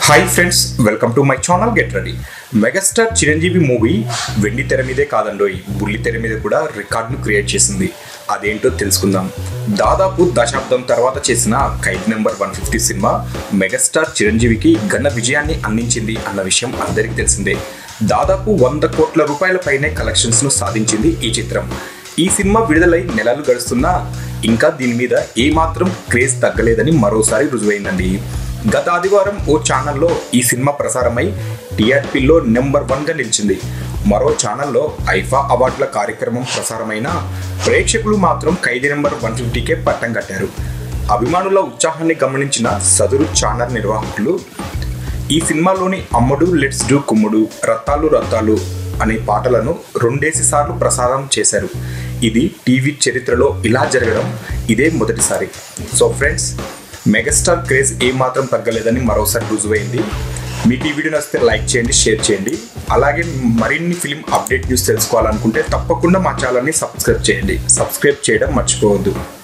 hi friends welcome to my channel get ready megastar Chiranjeevi movie వెండి తెర మీదే కాదండోయ్ బుల్లి తెర మీద కూడా రికార్డును క్రియేట్ చేసింది అదేంటో తెలుసుకుందాం దాదాపు దశాబ్దం తర్వాత చేసిన ఖైద్ నెంబర్ వన్ ఫిఫ్టీ సినిమా మెగాస్టార్ చిరంజీవికి ఘన విజయాన్ని అందించింది అన్న విషయం అందరికీ తెలిసిందే దాదాపు వంద కోట్ల రూపాయల పైనే కలెక్షన్స్ను సాధించింది ఈ చిత్రం ఈ సినిమా విడుదలై నెలలు గడుస్తున్నా ఇంకా దీని మీద ఏమాత్రం క్రేజ్ తగ్గలేదని మరోసారి రుజువైందండి గత ఆదివారం ఓ ఛానల్లో ఈ సినిమా ప్రసారమై టీఆర్పీలో నెంబర్ వన్గా నిలిచింది మరో ఛానల్లో ఐఫా అవార్డుల కార్యక్రమం ప్రసారమైన ప్రేక్షకులు మాత్రం ఖైదీ నెంబర్ వన్ ఫిఫ్టీకే పట్టం కట్టారు అభిమానుల ఉత్సాహాన్ని గమనించిన సదురు ఛానల్ నిర్వాహకులు ఈ సినిమాలోని అమ్మడు లెట్స్ డూ కుమ్ముడు రత్తాలు రత్తాలు అనే పాటలను రెండేసి సార్లు ప్రసారం చేశారు ఇది టీవీ చరిత్రలో ఇలా జరగడం ఇదే మొదటిసారి సో ఫ్రెండ్స్ మెగాస్టార్ క్రేజ్ ఏమాత్రం తగ్గలేదని మరోసారి రుజువైంది మీకు ఈ వీడియో నచ్చితే లైక్ చేయండి షేర్ చేయండి అలాగే మరిన్ని ఫిలిం అప్డేట్ న్యూస్ తెలుసుకోవాలనుకుంటే తప్పకుండా మా ఛానల్ని సబ్స్క్రైబ్ చేయండి సబ్స్క్రైబ్ చేయడం మర్చిపోవద్దు